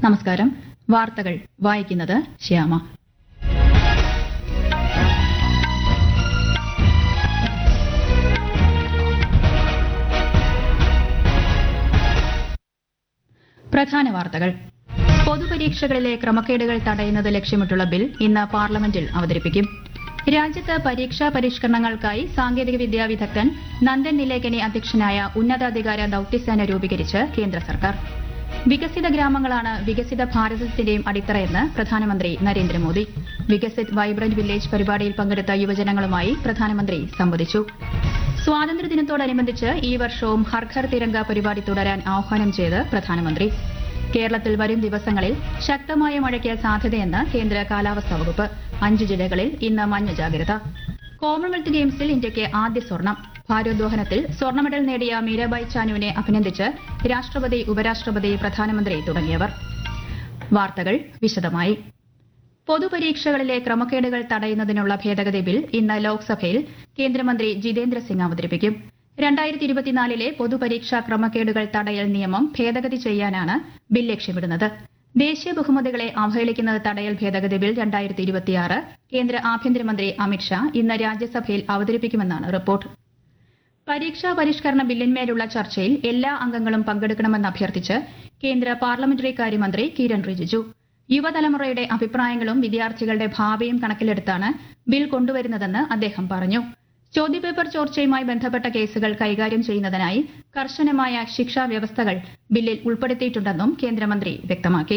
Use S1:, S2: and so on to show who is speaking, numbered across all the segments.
S1: നമസ്കാരം വാർത്തകൾ വായിക്കുന്നത് ശ്യാമ പ്രധാന വാർത്തകൾ പൊതുപരീക്ഷകളിലെ ക്രമക്കേടുകൾ തടയുന്നത് ലക്ഷ്യമിട്ടുള്ള ബിൽ ഇന്ന് പാർലമെന്റിൽ അവതരിപ്പിക്കും രാജ്യത്ത് പരീക്ഷാ പരിഷ്കരണങ്ങൾക്കായി സാങ്കേതിക വിദ്യാ വിദഗ്ധൻ നന്ദൻ നിലേക്കനി അധ്യക്ഷനായ ഉന്നതാധികാര ദൌത്യസേന രൂപീകരിച്ച് കേന്ദ്ര സർക്കാർ വികസിത ഗ്രാമങ്ങളാണ് വികസിത ഭാരതത്തിന്റെയും അടിത്തറയെന്ന് പ്രധാനമന്ത്രി നരേന്ദ്രമോദി വികസിത് വൈബ്രന്റ് വില്ലേജ് പരിപാടിയിൽ പങ്കെടുത്ത യുവജനങ്ങളുമായി പ്രധാനമന്ത്രി സംവദിച്ചു സ്വാതന്ത്ര്യദിനത്തോടനുബന്ധിച്ച് ഈ വർഷവും ഹർ ഘർ തിരങ്ക പരിപാടി തുടരാൻ ആഹ്വാനം ചെയ്ത് പ്രധാനമന്ത്രി കേരളത്തിൽ വരും ദിവസങ്ങളിൽ ശക്തമായ മഴയ്ക്ക് സാധ്യതയെന്ന് കേന്ദ്ര കാലാവസ്ഥാ വകുപ്പ് അഞ്ച് ജില്ലകളിൽ ഇന്ന് മഞ്ഞ ജാഗ്രത കോമൺവെൽത്ത് ഗെയിംസിൽ ഇന്ത്യയ്ക്ക് ആദ്യ സ്വർണം ഭാരോദ്വഹനത്തിൽ സ്വർണ്ണ മെഡൽ നേടിയ മീരാബായ് ചാനുവിനെ അഭിനന്ദിച്ച് രാഷ്ട്രപതി ഉപരാഷ്ട്രപതി പ്രധാനമന്ത്രി തുടങ്ങിയവർ വാർത്തകൾ വിശദമായി പൊതുപരീക്ഷകളിലെ ക്രമക്കേടുകൾ തടയുന്നതിനുള്ള ഭേദഗതി ബിൽ ഇന്ന് ലോക്സഭയിൽ കേന്ദ്രമന്ത്രി ജിതേന്ദ്ര സിംഗ് അവതരിപ്പിക്കും രണ്ടായിരത്തി ഇരുപത്തിനാലിലെ പൊതുപരീക്ഷാ ക്രമക്കേടുകൾ തടയൽ നിയമം ഭേദഗതി ചെയ്യാനാണ് ബിൽ ലക്ഷ്യമിടുന്നത് ദേശീയ ബഹുമതികളെ അവഹേളിക്കുന്നത് തടയൽ ഭേദഗതി ബിൽ രണ്ടായിരത്തി ഇരുപത്തിയാറ് കേന്ദ്ര ആഭ്യന്തരമന്ത്രി അമിത്ഷാ ഇന്ന് രാജ്യസഭയിൽ അവതരിപ്പിക്കുമെന്നാണ് റിപ്പോർട്ട് പരീക്ഷാ പരിഷ്കരണ ബില്ലിന്മേലുള്ള ചർച്ചയിൽ എല്ലാ അംഗങ്ങളും പങ്കെടുക്കണമെന്ന് അഭ്യർത്ഥിച്ച് കേന്ദ്ര പാർലമെന്ററി കാര്യമന്ത്രി കിരൺ റിജിജു യുവതലമുറയുടെ അഭിപ്രായങ്ങളും വിദ്യാർത്ഥികളുടെ ഭാവിയും കണക്കിലെടുത്താണ് ബിൽ കൊണ്ടുവരുന്നതെന്ന് അദ്ദേഹം പറഞ്ഞു ചോദ്യപേപ്പർ ചോർച്ചയുമായി ബന്ധപ്പെട്ട കേസുകൾ കൈകാര്യം ചെയ്യുന്നതിനായി കർശനമായ ശിക്ഷാ വ്യവസ്ഥകൾ ബില്ലിൽ ഉൾപ്പെടുത്തിയിട്ടുണ്ടെന്നും കേന്ദ്രമന്ത്രി വ്യക്തമാക്കി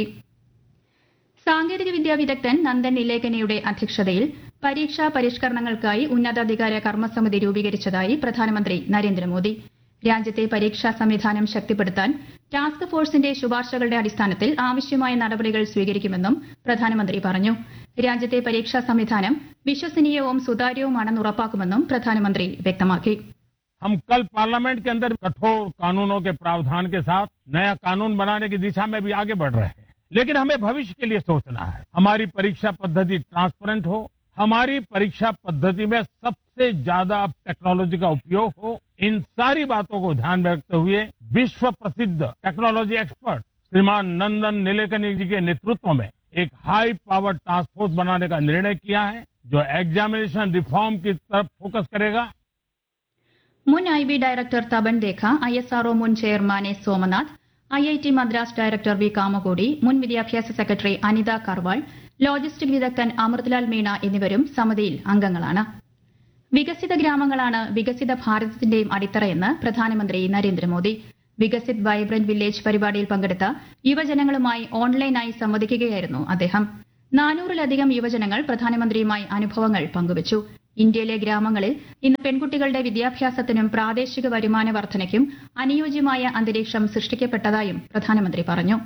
S1: സാങ്കേതിക വിദ്യാ വിദഗ്ധൻ നന്ദൻ നിലേക്കനിയുടെ അധ്യക്ഷതയിൽ പരീക്ഷാ പരിഷ്കരണങ്ങൾക്കായി ഉന്നതാധികാര കർമ്മസമിതി രൂപീകരിച്ചതായി പ്രധാനമന്ത്രി നരേന്ദ്രമോദി രാജ്യത്തെ പരീക്ഷാ സംവിധാനം ശക്തിപ്പെടുത്താൻ ടാസ്ക് ഫോഴ്സിന്റെ ശുപാർശകളുടെ അടിസ്ഥാനത്തിൽ ആവശ്യമായ നടപടികൾ സ്വീകരിക്കുമെന്നും പ്രധാനമന്ത്രി പറഞ്ഞു രാജ്യത്തെ പരീക്ഷാ സംവിധാനം വിശ്വസനീയവും സുതാര്യവുമാണെന്ന് ഉറപ്പാക്കുമെന്നും പ്രധാനമന്ത്രി വ്യക്തമാക്കി
S2: हम कल पार्लियामेंट के अंदर कठोर कानूनों के प्रावधान के साथ नया कानून बनाने की दिशा में भी आगे बढ़ रहे हैं लेकिन हमें भविष्य के लिए सोचना है हमारी परीक्षा पद्धति ट्रांसपेरेंट हो हमारी परीक्षा पद्धति में सबसे ज्यादा टेक्नोलॉजी का उपयोग हो इन सारी बातों को ध्यान में रखते हुए विश्व प्रसिद्ध टेक्नोलॉजी एक्सपर्ट श्रीमान नंदन नीलेकनी जी के नेतृत्व में एक हाई पावर टास्क फोर्स बनाने का निर्णय किया है जो एग्जामिनेशन रिफॉर्म की तरफ फोकस करेगा
S1: മുൻ I B director Tapan Deka I S R O മുൻ chairman S Somanath I I T Madras director V Kamakoti മുൻ വിദ്യാഭ്യാസ സെക്രട്ടറി അനിത കർവാൾ ലോജിസ്റ്റിക് വിദഗ്ധൻ അമൃത്ലാൽ മീണ എന്നിവരും സമിതിയിൽ അംഗങ്ങളാണ് വികസിത ഗ്രാമങ്ങളാണ് വികസിത ഭാരതത്തിന്റെയും അടിത്തറയെന്ന് പ്രധാനമന്ത്രി നരേന്ദ്രമോദി വികസിത് വൈബ്രന്റ് വില്ലേജ് പരിപാടിയിൽ പങ്കെടുത്ത യുവജനങ്ങളുമായി ഓൺലൈനായി സംവദിക്കുകയായിരുന്നു അദ്ദേഹം നാനൂറിലധികം യുവജനങ്ങൾ പ്രധാനമന്ത്രിയുമായി അനുഭവങ്ങൾ പങ്കുവച്ചു ഇന്ത്യയിലെ ഗ്രാമങ്ങളിൽ ഇന്ന് പെൺകുട്ടികളുടെ വിദ്യാഭ്യാസത്തിനും പ്രാദേശിക വരുമാന വർധനയ്ക്കും അനുയോജ്യമായ അന്തരീക്ഷം സൃഷ്ടിക്കപ്പെട്ടതായും പ്രധാനമന്ത്രി പറഞ്ഞു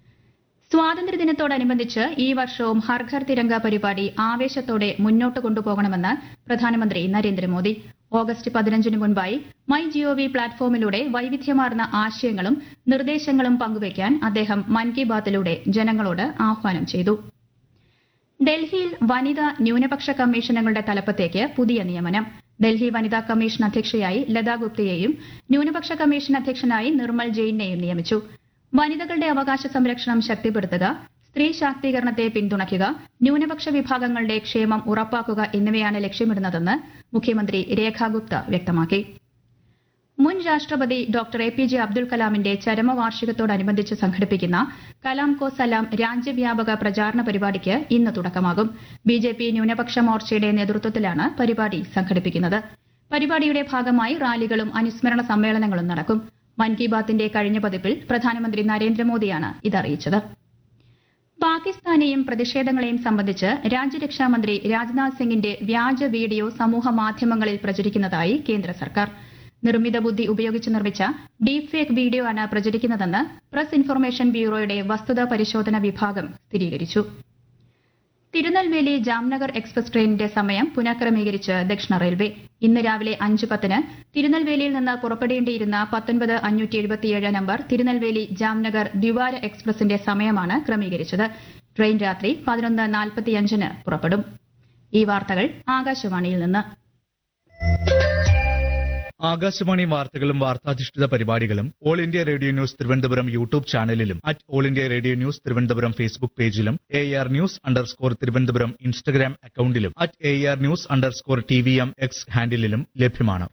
S1: സ്വാതന്ത്ര്യദിനത്തോടനുബന്ധിച്ച് ഈ വർഷവും ഹർ ഘർ തിരങ്ക പരിപാടി ആവേശത്തോടെ മുന്നോട്ട് കൊണ്ടുപോകണമെന്ന് പ്രധാനമന്ത്രി നരേന്ദ്രമോദി ഓഗസ്റ്റ് പതിനഞ്ചിന് മുൻപായി മൈ ജിഒവി പ്ലാറ്റ്ഫോമിലൂടെ വൈവിധ്യമാർന്ന ആശയങ്ങളും നിർദ്ദേശങ്ങളും പങ്കുവയ്ക്കാൻ അദ്ദേഹം മൻ കി ബാത്തിലൂടെ ജനങ്ങളോട് ആഹ്വാനം ചെയ്തു ഡൽഹിയിൽ വനിതാ ന്യൂനപക്ഷ കമ്മീഷനുകളുടെ തലപ്പത്തേക്ക് പുതിയ നിയമനം ഡൽഹി വനിതാ കമ്മീഷൻ അധ്യക്ഷയായി ലതാ ഗുപ്തയെയും ന്യൂനപക്ഷ കമ്മീഷൻ അധ്യക്ഷനായി നിർമ്മൽ ജെയിനെയും നിയമിച്ചു വനിതകളുടെ അവകാശ സംരക്ഷണം ശക്തിപ്പെടുത്തുക സ്ത്രീ ശാക്തീകരണത്തെ പിന്തുണയ്ക്കുക ന്യൂനപക്ഷ വിഭാഗങ്ങളുടെ ക്ഷേമം ഉറപ്പാക്കുക എന്നിവയാണ് ലക്ഷ്യമിടുന്നതെന്ന് മുഖ്യമന്ത്രി രേഖാ ഗുപ്ത വ്യക്തമാക്കി മുൻ രാഷ്ട്രപതി doctor A P J Abdul കലാമിന്റെ ചരമവാർഷികത്തോടനുബന്ധിച്ച് സംഘടിപ്പിക്കുന്ന കലാം കോ സലാം രാജ്യവ്യാപക പ്രചാരണ പരിപാടിക്ക് ഇന്ന് തുടക്കമാകും ബി ജെ പി ന്യൂനപക്ഷ മോർച്ചയുടെ നേതൃത്വത്തിലാണ് പരിപാടി സംഘടിപ്പിക്കുന്നത് പരിപാടിയുടെ ഭാഗമായി റാലികളും അനുസ്മരണ സമ്മേളനങ്ങളും നടക്കും മൻ കി ബാത്തിന്റെ കഴിഞ്ഞ പതിപ്പിൽ പ്രധാനമന്ത്രി നരേന്ദ്രമോദിയാണ് ഇതറിയിച്ചത് പാകിസ്ഥാനെയും പ്രതിഷേധങ്ങളെയും സംബന്ധിച്ച് രാജ്യരക്ഷാമന്ത്രി രാജ്നാഥ് സിംഗിന്റെ വ്യാജ വീഡിയോ സമൂഹ മാധ്യമങ്ങളിൽ പ്രചരിക്കുന്നതായി കേന്ദ്ര സർക്കാർ നിർമ്മിത ബുദ്ധി ഉപയോഗിച്ച് നിർമ്മിച്ച ഡീപ് ഫേക്ക് വീഡിയോ ആണ് പ്രചരിക്കുന്നതെന്ന് പ്രസ് ഇൻഫർമേഷൻ ബ്യൂറോയുടെ വസ്തുതാ പരിശോധന വിഭാഗം സ്ഥിരീകരിച്ചു തിരുനെൽവേലി ജാംനഗർ എക്സ്പ്രസ് ട്രെയിനിന്റെ സമയം പുനഃക്രമീകരിച്ച് ദക്ഷിണ റെയിൽവേ ഇന്ന് രാവിലെ അഞ്ച് പത്തിന് തിരുനെൽവേലിയിൽ നിന്ന് പുറപ്പെടേണ്ടിയിരുന്ന പത്തൊൻപത് അഞ്ഞൂറ്റി എഴുപത്തിയേഴ് നമ്പർ തിരുനെൽവേലി ജാംനഗർ ദ്വിവാര എക്സ്പ്രസിന്റെ സമയമാണ് ക്രമീകരിച്ചത് ട്രെയിൻ രാത്രി പതിനൊന്ന് നാൽപ്പത്തിയഞ്ചിന് പുറപ്പെടും ഈ വാർത്തകൾ ആകാശവാണിയിൽ നിന്ന്
S3: ആകാശവാണി വാർത്തകളും വാർത്താധിഷ്ഠിത പരിപാടികളും All India Radio News Thiruvananthapuram YouTube ചാനലിലും at All India Radio News Thiruvananthapuram Facebook പേജിലും A R news underscore Thiruvananthapuram Instagram അക്കൌണ്ടിലും at A R news underscore T V M X ഹാൻഡിലും ലഭ്യമാണ്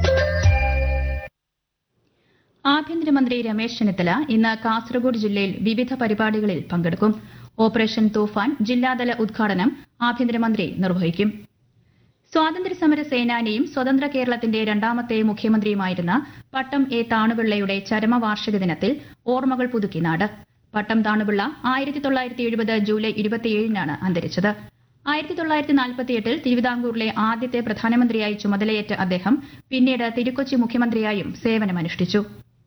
S1: ആഭ്യന്തരമന്ത്രി രമേശ് ചെന്നിത്തല ഇന്ന് കാസർഗോഡ് ജില്ലയിൽ വിവിധ പരിപാടികളിൽ പങ്കെടുക്കും ഓപ്പറേഷൻ തൂഫാൻ ജില്ലാതല ഉദ്ഘാടനം ആഭ്യന്തരമന്ത്രി നിർവഹിക്കും സ്വാതന്ത്ര്യസമര സേനാനിയും സ്വതന്ത്ര കേരളത്തിന്റെ രണ്ടാമത്തെ മുഖ്യമന്ത്രിയുമായിരുന്ന പട്ടം എ താണുപിള്ളയുടെ ചരമവാർഷിക ദിനത്തിൽ ഓർമ്മകൾ പുതുക്കി നാട് പട്ടം താണുപിള്ള ആയിരത്തി തൊള്ളായിരത്തി എഴുപത് ജൂലൈ ഇരുപത്തിയേഴിനാണ് അന്തരിച്ചത് ആയിരത്തി തൊള്ളായിരത്തി നാൽപ്പത്തിയെട്ടിൽ തിരുവിതാംകൂറിലെ ആദ്യത്തെ പ്രധാനമന്ത്രിയായി ചുമതലയേറ്റ അദ്ദേഹം പിന്നീട് തിരുക്കൊച്ചി മുഖ്യമന്ത്രിയായും സേവനമനുഷ്ഠിച്ചു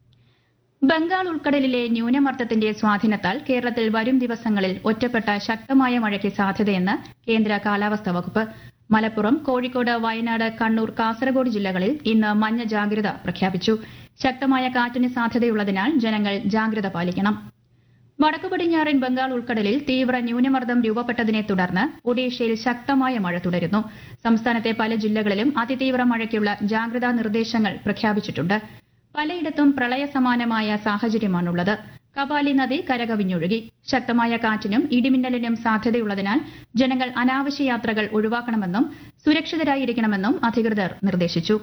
S1: ബംഗാൾ ഉൾക്കടലിലെ ന്യൂനമർദ്ദത്തിന്റെ സ്വാധീനത്താൽ കേരളത്തിൽ വരും ദിവസങ്ങളിൽ ഒറ്റപ്പെട്ട ശക്തമായ മഴയ്ക്ക് സാധ്യതയെന്ന് കേന്ദ്ര കാലാവസ്ഥാ വകുപ്പ് മലപ്പുറം കോഴിക്കോട് വയനാട് കണ്ണൂർ കാസർഗോഡ് ജില്ലകളിൽ ഇന്ന് മഞ്ഞ ജാഗ്രത പ്രഖ്യാപിച്ചു ശക്തമായ കാറ്റിന് സാധ്യതയുള്ളതിനാൽ ജനങ്ങൾ ജാഗ്രത പാലിക്കണം വടക്കു പടിഞ്ഞാറൻ ബംഗാൾ ഉൾക്കടലിൽ തീവ്ര ന്യൂനമർദ്ദം രൂപപ്പെട്ടതിനെ തുടർന്ന് ഒഡീഷയിൽ ശക്തമായ മഴ തുടരുന്നു സംസ്ഥാനത്തെ പല ജില്ലകളിലും അതിതീവ്ര മഴയ്ക്കുള്ള ജാഗ്രതാ നിർദ്ദേശങ്ങൾ പ്രഖ്യാപിച്ചിട്ടുണ്ട് പലയിടത്തും പ്രളയ സമാനമായ സാഹചര്യമാണുള്ളത് കപാലി നദി കരകവിഞ്ഞൊഴുകി ശക്തമായ കാറ്റിനും ഇടിമിന്നലിനും സാധ്യതയുള്ളതിനാൽ ജനങ്ങൾ അനാവശ്യ യാത്രകൾ ഒഴിവാക്കണമെന്നും സുരക്ഷിതരായിരിക്കണമെന്നും അധികൃതർ നിർദ്ദേശിച്ചു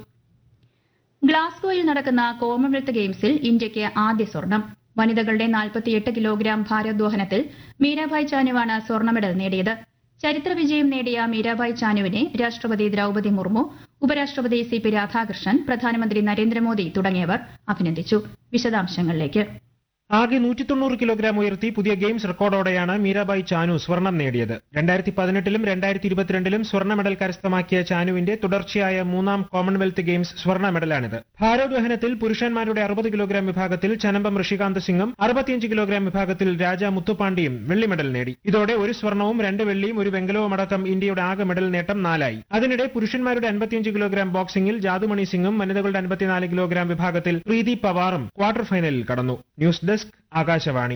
S1: ഗ്ലാസ്ഗോയിൽ നടക്കുന്ന കോമൺവെൽത്ത് ഗെയിംസിൽ ഇന്ത്യയ്ക്ക് ആദ്യ സ്വർണം വനിതകളുടെ 48 കിലോഗ്രാം ഭാരോദ്വഹനത്തിൽ മീരാഭായ് ചാനുവാണ് സ്വർണ്ണ മെഡൽ നേടിയത് ചരിത്ര വിജയം നേടിയ മീരാഭായ് ചാനുവിനെ രാഷ്ട്രപതി ദ്രൌപതി മുർമു ഉപരാഷ്ട്രപതി സി പി രാധാകൃഷ്ണൻ പ്രധാനമന്ത്രി നരേന്ദ്രമോദി തുടങ്ങിയവർ അഭിനന്ദിച്ചു വിശദാംശങ്ങളിലേക്ക്
S4: ആകെ നൂറ്റി തൊണ്ണൂറ് കിലോഗ്രാം ഉയർത്തി പുതിയ ഗെയിംസ് റെക്കോർഡോടെയാണ് മീരാബായി ചാനു സ്വർണം നേടിയത് രണ്ടായിരത്തി പതിനെട്ടിലും രണ്ടായിരത്തി ഇരുപത്തിരണ്ടിലും സ്വർണ്ണ മെഡൽ കരസ്ഥമാക്കിയ ചാനുവിന്റെ തുടർച്ചയായ മൂന്നാം കോമൺവെൽത്ത് ഗെയിംസ് സ്വർണ്ണ മെഡലാണിത് ഭാരോദ്വഹനത്തിൽ പുരുഷന്മാരുടെ അറുപത് കിലോഗ്രാം വിഭാഗത്തിൽ ചനമ്പം ഋഷികാന്ത് സിംഗും അറുപത്തിയഞ്ച് കിലോഗ്രാം വിഭാഗത്തിൽ രാജ മുത്തുപാണ്ഡിയും വെള്ളി മെഡൽ നേടി ഇതോടെ ഒരു സ്വർണവും രണ്ട് വെള്ളിയും ഒരു വെങ്കലവും അടക്കം ഇന്ത്യയുടെ ആകെ മെഡൽ നേട്ടം നാലായി അതിനിടെ പുരുഷന്മാരുടെ അൻപത്തിയഞ്ച് കിലോഗ്രാം ബോക്സിംഗിൽ ജാദുമണി സിംഗും വനിതകളുടെ അൻപത്തിനാല് കിലോഗ്രാം വിഭാഗത്തിൽ പ്രീതി പവാറും ക്വാർട്ടർ ഫൈനലിൽ കടന്നു news desk Akashvani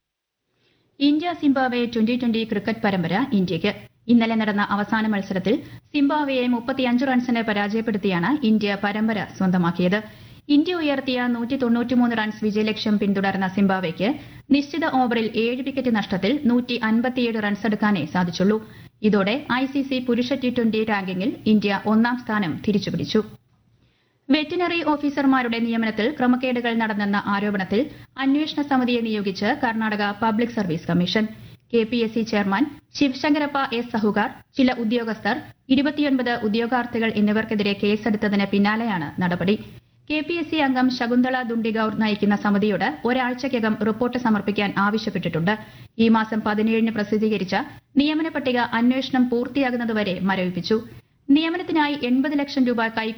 S1: India Zimbabwe twenty twenty cricket പരമ്പര ഇന്ത്യയ്ക്ക് ഇന്നലെ നടന്ന അവസാന മത്സരത്തിൽ സിംബാബ്വെയെ മുപ്പത്തിയഞ്ച് റൺസിന് പരാജയപ്പെടുത്തിയാണ് ഇന്ത്യ പരമ്പര സ്വന്തമാക്കിയത് ഇന്ത്യ ഉയർത്തിയ നൂറ്റി തൊണ്ണൂറ്റിമൂന്ന് റൺസ് വിജയലക്ഷ്യം പിന്തുടർന്ന സിംബാബ്വെയ്ക്ക് നിശ്ചിത ഓവറിൽ ഏഴ് വിക്കറ്റ് നഷ്ടത്തിൽ നൂറ്റി അൻപത്തിയേഴ് റൺസ് എടുക്കാനേ സാധിച്ചുള്ളൂ ഇതോടെ ഐസിസി പുരുഷ ടി ട്വന്റി റാങ്കിങ്ങിൽ ഇന്ത്യ ഒന്നാം സ്ഥാനം തിരിച്ചുപിടിച്ചു വെറ്റിനറി ഓഫീസർമാരുടെ നിയമനത്തിൽ ക്രമക്കേടുകൾ നടന്നെന്ന ആരോപണത്തിൽ അന്വേഷണ സമിതിയെ നിയോഗിച്ച് Karnataka public service commission K P S C chairman Shivashankarappa S Sahukar ചില ഉദ്യോഗസ്ഥർ ഇരുപത്തിയൊൻപത് ഉദ്യോഗാർത്ഥികൾ എന്നിവർക്കെതിരെ കേസെടുത്തതിന് പിന്നാലെയാണ് നടപടി കെ പി എസ് സി അംഗം ശകുന്തള ദുണ്ടിഗൌർ നയിക്കുന്ന സമിതിയോട് ഒരാഴ്ചയ്ക്കകം റിപ്പോർട്ട് സമർപ്പിക്കാൻ ആവശ്യപ്പെട്ടിട്ടുണ്ട് ഈ മാസം പതിനേഴിന് പ്രസിദ്ധീകരിച്ച നിയമന പട്ടിക അന്വേഷണം പൂർത്തിയാകുന്നതുവരെ മരവിപ്പിച്ചു നിയമനത്തിനായി എൺപത് ലക്ഷം രൂപ കൈ